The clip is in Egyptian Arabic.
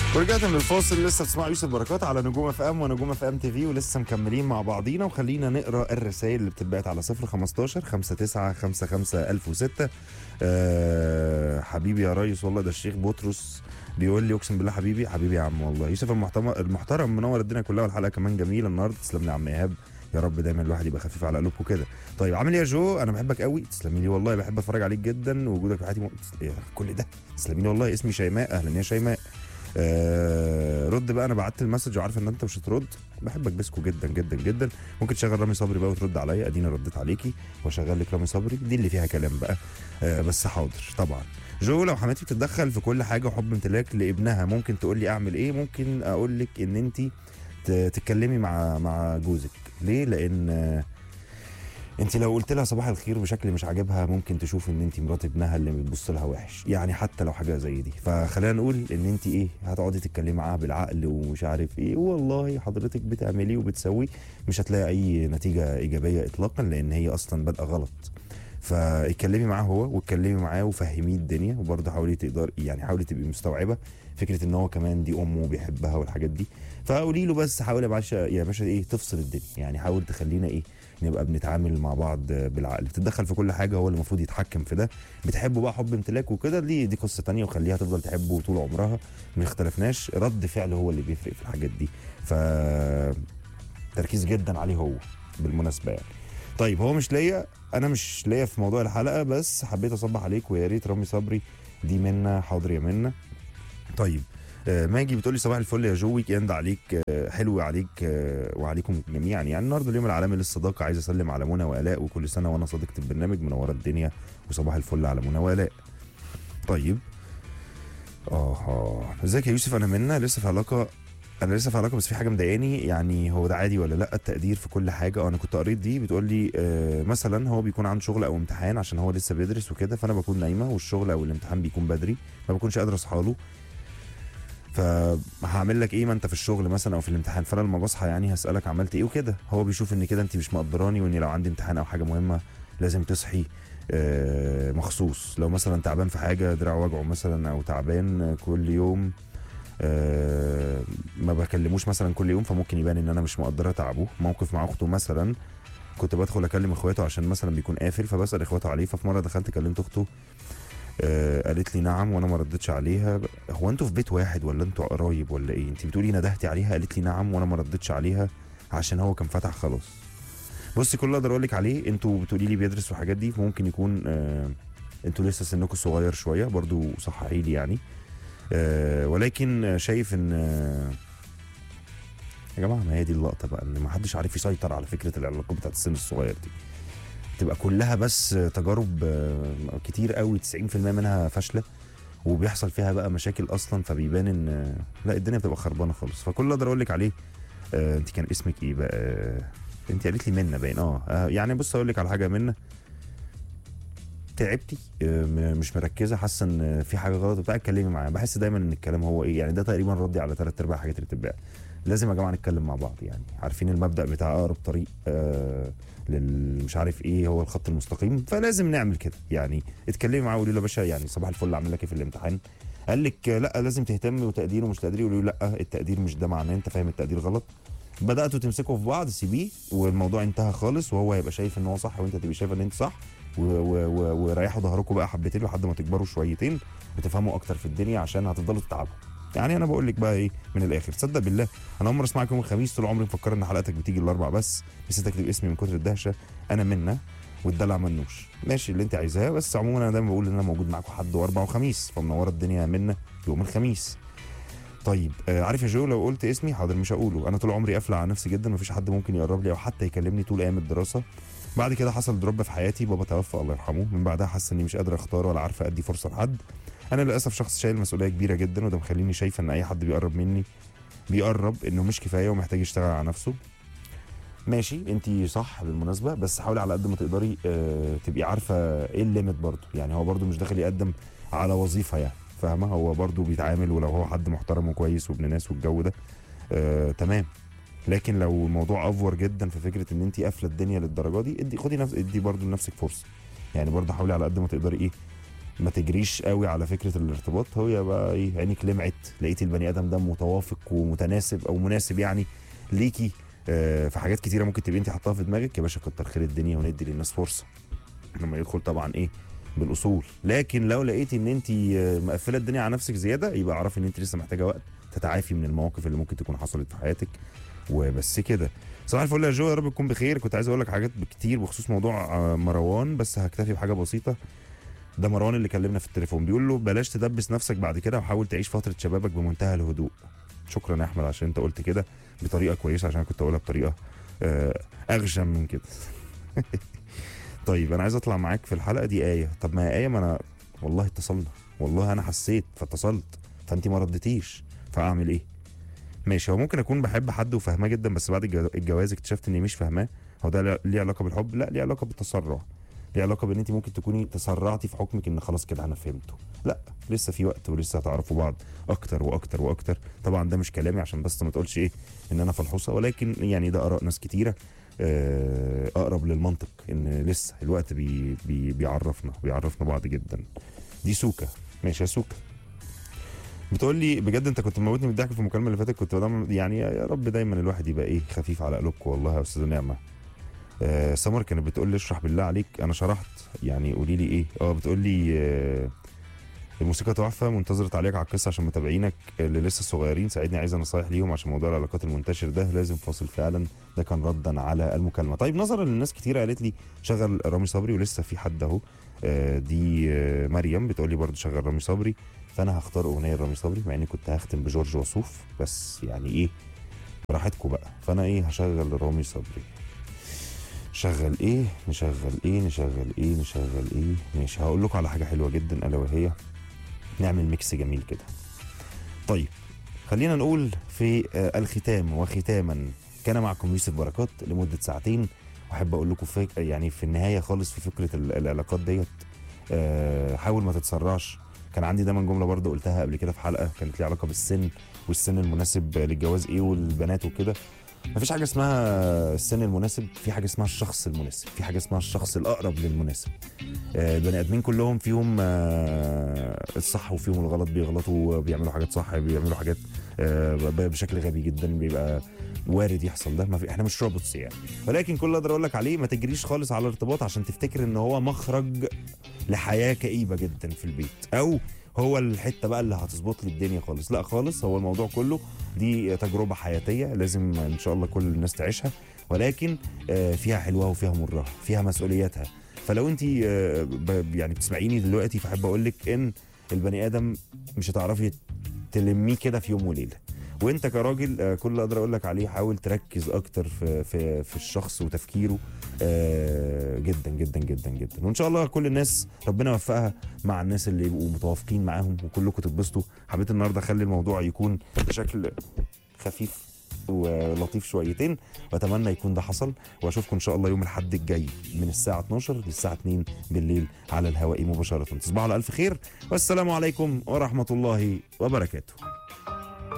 ورجعت من الفاصل لسه بتسمع يوسف بركات على نجوم اف ام ونجوم اف ام تي في ولسه مكملين مع بعضينا وخلينا نقرا الرسائل اللي بتتبعت على 015 59 55 1006 أه حبيبي يا ريس والله ده الشيخ بطرس بيقول لي اقسم بالله حبيبي حبيبي يا عم والله يوسف المحترم المحترم منور الدنيا كلها والحلقه كمان جميله النهارده تسلم لي يا عم ايهاب يا رب دايما الواحد يبقى خفيف على قلوبكم كده طيب عامل ايه يا جو انا بحبك قوي تسلمي لي والله بحب اتفرج عليك جدا وجودك في حياتي م... إيه كل ده تسلمي لي والله اسمي شيماء اهلا يا شيماء آه رد بقى انا بعت المسج وعارف ان انت مش هترد بحبك بسكو جدا جدا جدا ممكن تشغل رامي صبري بقى وترد عليا ادينا رديت عليكي واشغل لك رامي صبري دي اللي فيها كلام بقى آه بس حاضر طبعا جو لو حماتي بتتدخل في كل حاجه وحب امتلاك لابنها ممكن تقول لي اعمل ايه ممكن اقول لك ان انت تتكلمي مع مع جوزك ليه لان آه انت لو قلت لها صباح الخير بشكل مش عاجبها ممكن تشوف ان انت مرات ابنها اللي بتبص لها وحش يعني حتى لو حاجه زي دي فخلينا نقول ان انت ايه هتقعدي تتكلمي معاها بالعقل ومش عارف ايه والله حضرتك بتعملي وبتسوي مش هتلاقي اي نتيجه ايجابيه اطلاقا لان هي اصلا بادئه غلط فاتكلمي معاه هو واتكلمي معاه وفهميه الدنيا وبرضه حاولي تقدر يعني حاولي تبقي مستوعبه فكره ان هو كمان دي امه وبيحبها والحاجات دي فقولي له بس حاولي يا باشا يا باشا ايه تفصل الدنيا يعني حاول تخلينا ايه نبقى بنتعامل مع بعض بالعقل بتتدخل في كل حاجه هو اللي المفروض يتحكم في ده بتحبه بقى حب امتلاك وكده دي دي قصه تانية وخليها تفضل تحبه طول عمرها ما اختلفناش رد فعل هو اللي بيفرق في الحاجات دي ف تركيز جدا عليه هو بالمناسبه يعني طيب هو مش ليا انا مش ليا في موضوع الحلقه بس حبيت اصبح عليك ويا ريت رامي صبري دي منا حاضر يا منا طيب آه ماجي بتقولي صباح الفل يا جو ويك اند عليك آه حلو عليك آه وعليكم جميعا يعني النهارده اليوم العالمي للصداقه عايز اسلم على منى والاء وكل سنه وانا صديقه البرنامج منوره الدنيا وصباح الفل على منى والاء طيب اه ازيك يا يوسف انا منى لسه في علاقه انا لسه في علاقه بس في حاجه مضايقاني يعني هو ده عادي ولا لا التقدير في كل حاجه انا كنت قريت دي بتقول لي آه مثلا هو بيكون عنده شغل او امتحان عشان هو لسه بيدرس وكده فانا بكون نايمه والشغل او الامتحان بيكون بدري ما بكونش قادر اصحى له فهعمل لك ايه ما انت في الشغل مثلا او في الامتحان فانا لما بصحى يعني هسالك عملت ايه وكده هو بيشوف ان كده انت مش مقدراني واني لو عندي امتحان او حاجه مهمه لازم تصحي آه مخصوص لو مثلا تعبان في حاجه دراع وجعه مثلا او تعبان كل يوم أه ما بكلموش مثلا كل يوم فممكن يبان ان انا مش مقدره تعبه موقف مع اخته مثلا كنت بدخل اكلم اخواته عشان مثلا بيكون قافل فبسال اخواته عليه ففي مره دخلت كلمت اخته أه قالت لي نعم وانا ما ردتش عليها هو انتوا في بيت واحد ولا انتوا قرايب ولا ايه انت بتقولي ندهتي عليها قالت لي نعم وانا ما ردتش عليها عشان هو كان فتح خلاص بصي كل اللي اقدر اقول لك عليه انتوا بتقولي لي بيدرس وحاجات دي فممكن يكون أه انتوا لسه سنكم صغير شويه برضو صححي لي يعني أه ولكن شايف ان أه يا جماعه ما هي دي اللقطه بقى ان ما حدش عارف يسيطر على فكره العلاقات بتاعت السن الصغير دي تبقى كلها بس تجارب أه كتير قوي 90% منها فاشله وبيحصل فيها بقى مشاكل اصلا فبيبان ان لا الدنيا بتبقى خربانه خالص فكل اللي اقدر اقول لك عليه انت كان اسمك ايه بقى انت قالت لي منى باين اه يعني بص اقول لك على حاجه منى تعبتي مش مركزه حاسه ان في حاجه غلط وبتاع اتكلمي معايا بحس دايما ان الكلام هو ايه يعني ده تقريبا ردي على ثلاث ارباع الحاجات اللي بتتباع لازم يا جماعه نتكلم مع بعض يعني عارفين المبدا بتاع اقرب طريق آه لل مش عارف ايه هو الخط المستقيم فلازم نعمل كده يعني اتكلمي معاه وقولي له يا باشا يعني صباح الفل اعمل لك ايه في الامتحان قال لك لا لازم تهتمي وتقدير ومش تقدير يقولوا لا التقدير مش ده معناه انت فاهم التقدير غلط بداتوا تمسكوا في بعض سيبيه والموضوع انتهى خالص وهو هيبقى شايف ان هو صح وانت تبقى شايفه ان انت صح وريحوا ظهركم بقى حبتين لحد ما تكبروا شويتين وتفهموا اكتر في الدنيا عشان هتفضلوا تتعبوا يعني انا بقول لك بقى ايه من الاخر تصدق بالله انا اول مره اسمعك يوم الخميس طول عمري مفكر ان حلقتك بتيجي الاربع بس نسيت اكتب اسمي من كتر الدهشه انا منى والدلع منوش ماشي اللي انت عايزاه بس عموما انا دايما بقول ان انا موجود معاكم حد واربع وخميس فمنوره الدنيا منى يوم الخميس طيب آه عارف يا جو لو قلت اسمي حاضر مش هقوله انا طول عمري قافله على نفسي جدا مفيش حد ممكن يقرب لي او حتى يكلمني طول ايام الدراسه بعد كده حصل دروب في حياتي بابا توفى الله يرحمه من بعدها حاسه اني مش قادر اختار ولا عارفه ادي فرصه لحد انا للاسف شخص شايل مسؤوليه كبيره جدا وده مخليني شايفه ان اي حد بيقرب مني بيقرب انه مش كفايه ومحتاج يشتغل على نفسه ماشي انت صح بالمناسبه بس حاولي على قد ما تقدري اه تبقي عارفه ايه الليميت برضه يعني هو برضه مش داخل يقدم على وظيفه يعني فاهمه هو برضه بيتعامل ولو هو حد محترم وكويس وابن ناس والجو ده اه تمام لكن لو الموضوع افور جدا في فكره ان انت قافله الدنيا للدرجه دي ادي خدي نفس ادي برضه لنفسك فرصه يعني برضه حاولي على قد ما تقدري ايه ما تجريش قوي على فكره الارتباط هو بقى ايه عينك لمعت لقيتي البني ادم ده متوافق ومتناسب او مناسب يعني ليكي آه، في حاجات كتيره ممكن تبقي انت حاطاها في دماغك يا باشا كتر خير الدنيا وندي للناس فرصه لما يدخل طبعا ايه بالاصول لكن لو لقيتي ان انت آه، مقفله الدنيا على نفسك زياده يبقى اعرفي ان انت لسه محتاجه وقت تتعافي من المواقف اللي ممكن تكون حصلت في حياتك وبس كده صباح الفل يا جو يا رب تكون بخير كنت عايز اقول لك حاجات كتير بخصوص موضوع آه، مروان بس هكتفي بحاجه بسيطه ده مروان اللي كلمنا في التليفون بيقول له بلاش تدبس نفسك بعد كده وحاول تعيش فتره شبابك بمنتهى الهدوء شكرا يا احمد عشان انت قلت كده بطريقه كويسه عشان أنا كنت اقولها بطريقه آه، اغشم من كده طيب انا عايز اطلع معاك في الحلقه دي ايه طب ما هي ايه ما انا والله اتصلنا والله انا حسيت فاتصلت فانت ما ردتيش فاعمل ايه ماشي هو ممكن اكون بحب حد وفاهماه جدا بس بعد الجو- الجواز اكتشفت اني مش فاهماه هو ده لا- ليه علاقه بالحب لا ليه علاقه بالتسرع ليه علاقه بان انت ممكن تكوني تسرعتي في حكمك ان خلاص كده انا فهمته لا لسه في وقت ولسه هتعرفوا بعض اكتر واكتر واكتر طبعا ده مش كلامي عشان بس ما تقولش ايه ان انا فلحوصه ولكن يعني ده اراء ناس كتيره آه، اقرب للمنطق ان لسه الوقت بي بي بيعرفنا بيعرفنا بعض جدا دي سوكا ماشي يا سوكا بتقول لي بجد انت كنت موتني من الضحك في المكالمه اللي فاتت كنت بدام يعني يا رب دايما الواحد يبقى ايه خفيف على قلوبكم والله يا استاذه نعمه آه سمر كانت بتقول لي اشرح بالله عليك انا شرحت يعني قولي لي ايه اه بتقول لي آه الموسيقى تحفه منتظر تعليقك على القصه عشان متابعينك اللي لسه صغيرين ساعدني عايزه نصايح ليهم عشان موضوع العلاقات المنتشر ده لازم فاصل فعلا ده كان ردا على المكالمه طيب نظرا للناس كتير قالت لي شغل رامي صبري ولسه في حد اهو آه، دي آه، مريم بتقول لي برضه شغل رامي صبري فانا هختار اغنيه لرامي صبري مع اني كنت هختم بجورج وسوف بس يعني ايه براحتكم بقى فانا ايه هشغل رامي صبري شغل ايه نشغل ايه نشغل ايه نشغل ايه ماشي هقول لكم على حاجه حلوه جدا الا وهي نعمل ميكس جميل كده طيب خلينا نقول في آه، الختام وختاما كان معكم يوسف بركات لمده ساعتين واحب اقول لكم في يعني في النهايه خالص في فكره ال- العلاقات ديت آه، حاول ما تتسرعش كان عندي دايما جمله برضه قلتها قبل كده في حلقه كانت ليها علاقه بالسن والسن المناسب للجواز ايه والبنات وكده مفيش حاجه اسمها السن المناسب في حاجه اسمها الشخص المناسب في حاجه اسمها الشخص الاقرب للمناسب آه، البني ادمين كلهم فيهم آه، الصح وفيهم الغلط بيغلطوا بيعملوا حاجات صح بيعملوا حاجات آه، ب- بشكل غبي جدا بيبقى وارد يحصل ده ما في احنا مش روبوتس يعني ولكن كل اللي اقدر اقول لك عليه ما تجريش خالص على الارتباط عشان تفتكر ان هو مخرج لحياه كئيبه جدا في البيت او هو الحته بقى اللي هتظبط لي الدنيا خالص لا خالص هو الموضوع كله دي تجربه حياتيه لازم ان شاء الله كل الناس تعيشها ولكن آه، فيها حلوها وفيها مرها فيها مسؤولياتها فلو انت آه، ب- يعني بتسمعيني دلوقتي فاحب اقول لك ان البني ادم مش هتعرفي تلميه كده في يوم وليله وانت كراجل آه، كل اللي اقدر اقول لك عليه حاول تركز اكتر في في في الشخص وتفكيره آه، جدا جدا جدا جدا وان شاء الله كل الناس ربنا يوفقها مع الناس اللي يبقوا متوافقين معاهم وكلكم تتبسطوا حبيت النهارده اخلي الموضوع يكون بشكل خفيف ولطيف شويتين واتمنى يكون ده حصل واشوفكم ان شاء الله يوم الاحد الجاي من الساعه 12 للساعه 2 بالليل على الهواء مباشره تصبحوا على الف خير والسلام عليكم ورحمه الله وبركاته